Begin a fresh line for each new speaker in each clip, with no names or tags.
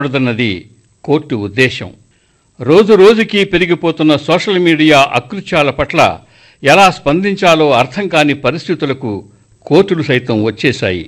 కూడదన్నది court ఉద్దేశం రోజు రోజుకి పెరిగిపోతున్న సోషల్ మీడియా అకృత్యాల పట్ల ఎలా స్పందించాలో అర్థం కాని పరిస్థితులకు కోర్టులు సైతం వచ్చేశాయి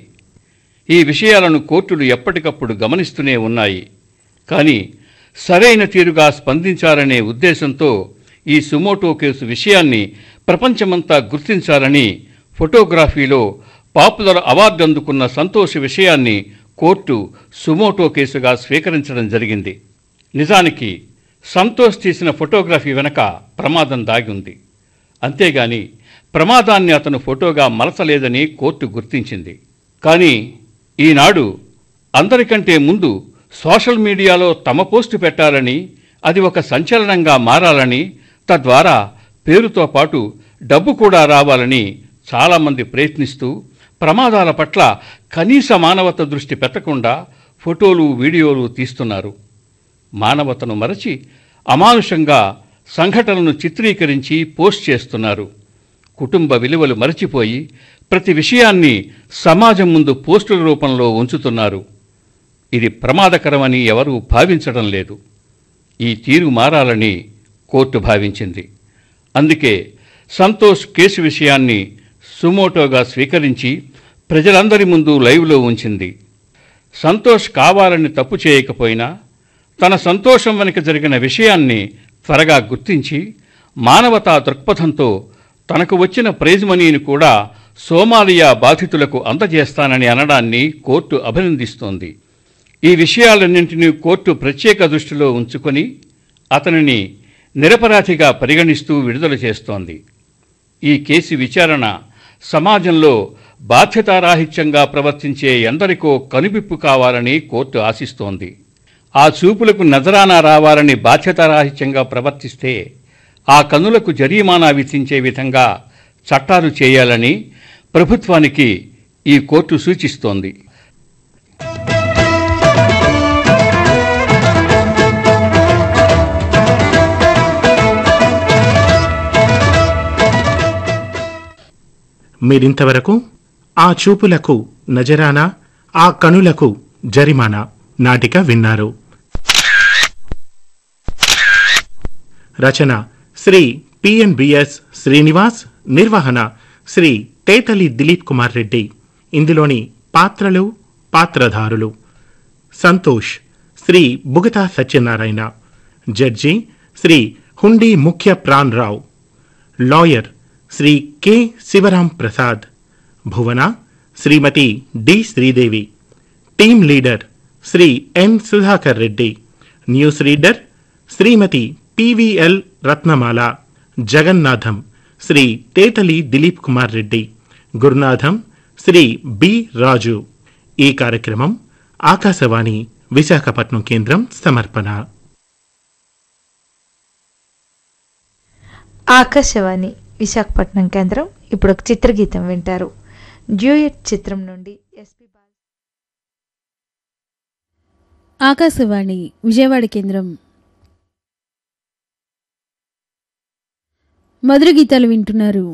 ఈ విషయాలను కోర్టులు ఎప్పటికప్పుడు గమనిస్తూనే ఉన్నాయి కానీ సరైన తీరుగా స్పందించాలనే ఉద్దేశంతో ఈ సుమోటో కేసు విషయాన్ని ప్రపంచమంతా గుర్తించాలని ఫోటోగ్రఫీలో పాపులర్ అవార్డు అందుకున్న సంతోష్ విషయాన్ని కోర్టు సుమోటో కేసుగా స్వీకరించడం జరిగింది నిజానికి సంతోష్ తీసిన ఫోటోగ్రఫీ వెనక ప్రమాదం దాగి ఉంది అంతేగాని ప్రమాదాన్ని అతను ఫోటోగా మలచలేదని కోర్టు గుర్తించింది కానీ ఈనాడు అందరికంటే ముందు సోషల్ మీడియాలో తమ పోస్టు పెట్టాలని అది ఒక సంచలనంగా మారాలని తద్వారా పేరుతో పాటు డబ్బు కూడా రావాలని చాలామంది ప్రయత్నిస్తూ ప్రమాదాల పట్ల కనీస మానవత దృష్టి పెట్టకుండా ఫోటోలు వీడియోలు తీస్తున్నారు మానవతను మరచి అమానుషంగా సంఘటనలను చిత్రీకరించి పోస్ట్ చేస్తున్నారు కుటుంబ విలువలు మరచిపోయి ప్రతి విషయాన్ని సమాజం ముందు పోస్టుల రూపంలో ఉంచుతున్నారు ఇది ప్రమాదకరమని ఎవరూ భావించడం లేదు ఈ తీరు మారాలని కోర్టు భావించింది అందుకే సంతోష్ కేసు విషయాన్ని సుమోటోగా స్వీకరించి ప్రజలందరి ముందు లైవ్లో ఉంచింది సంతోష్ కావాలని తప్పు చేయకపోయినా తన సంతోషం వెనుక జరిగిన విషయాన్ని త్వరగా గుర్తించి మానవతా దృక్పథంతో తనకు వచ్చిన ప్రైజ్ మనీని కూడా సోమాలియా బాధితులకు అందజేస్తానని అనడాన్ని కోర్టు అభినందిస్తోంది ఈ విషయాలన్నింటినీ కోర్టు ప్రత్యేక దృష్టిలో ఉంచుకొని అతనిని నిరపరాధిగా పరిగణిస్తూ విడుదల చేస్తోంది ఈ కేసు విచారణ సమాజంలో బాధ్యతారాహిత్యంగా ప్రవర్తించే ఎందరికో కనువిప్పు కావాలని కోర్టు ఆశిస్తోంది ఆ చూపులకు నజరానా రావాలని బాధ్యతారాహిత్యంగా ప్రవర్తిస్తే ఆ కన్నులకు జరీమానా విధించే విధంగా చట్టాలు చేయాలని ప్రభుత్వానికి ఈ కోర్టు సూచిస్తోంది
మీరింతవరకు ఆ చూపులకు నజరానా ఆ కనులకు జరిమానా నాటిక విన్నారు రచన శ్రీ పిఎన్బిఎస్ శ్రీనివాస్ నిర్వహణ శ్రీ తేతలి దిలీప్ కుమార్ రెడ్డి ఇందులోని పాత్రలు పాత్రధారులు సంతోష్ శ్రీ బుగతా సత్యనారాయణ జడ్జి శ్రీ హుండీ ముఖ్య Pran Rao lawyer Shri K Sivaram Prasad Bhuvana Shrimati D Sridevi team leader Shri N Sudhakar Reddy news reader Shrimati PVL Ratnamala Jagannatham Shri Tetali Dilip Kumar Reddy Gurunatham Shri B Raju ఈ కార్యక్రమం ఆకాశవాణి విశాఖపట్నం కేంద్రం సమర్పణ
ఆకాశవాణి విశాఖపట్నం కేంద్రం ఇప్పుడు ఒక చిత్రగీతం వింటారు డ్యూయట్ చిత్రం నుండి ఎస్పి బాల
ఆకాశవాణి విజయవాడ కేంద్రం మధుర గీతాలు వింటున్నారు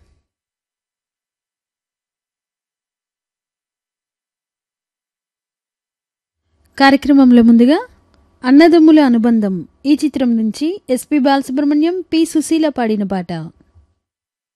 కార్యక్రమంలో ముందుగా అన్నదమ్ముల అనుబంధం ఈ చిత్రం నుంచి ఎస్పి బాలసుబ్రహ్మణ్యం పి సుశీల పాడిన పాట